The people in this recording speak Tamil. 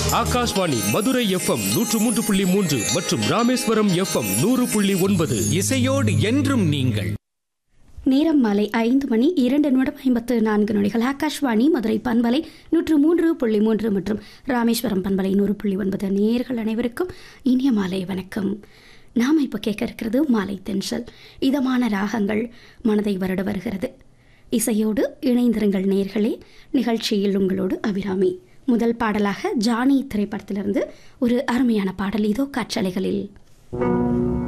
ஆகாஷ்வாணி மதுரை எஃப்எம் நூற்று மூன்று புள்ளி மூன்று மற்றும் ராமேஸ்வரம் எஃப்எம் நூறு புள்ளி ஒன்பது இசையோடு என்றும் நீங்கள் நேரம் மாலை ஐந்து மணி இரண்டு நிமிடம் ஐம்பத்து நான்கு நொடிகள் ஆகாஷ்வாணி மதுரை பண்பலை நூற்று மூன்று புள்ளி மூன்று மற்றும் ராமேஸ்வரம் பண்பலை நூறு புள்ளி ஒன்பது நேர்கள் அனைவருக்கும் இனிய மாலை வணக்கம் நாம் இப்போ கேட்க இருக்கிறது மாலை தென்றல் இதமான ராகங்கள் மனதை வருட வருகிறது இசையோடு இணைந்திருங்கள் நேர்களே நிகழ்ச்சியில் உங்களோடு அபிராமி முதல் பாடலாக ஜானி திரைப்படத்திலிருந்து ஒரு அருமையான பாடல் இதோ காற்றலைகளில்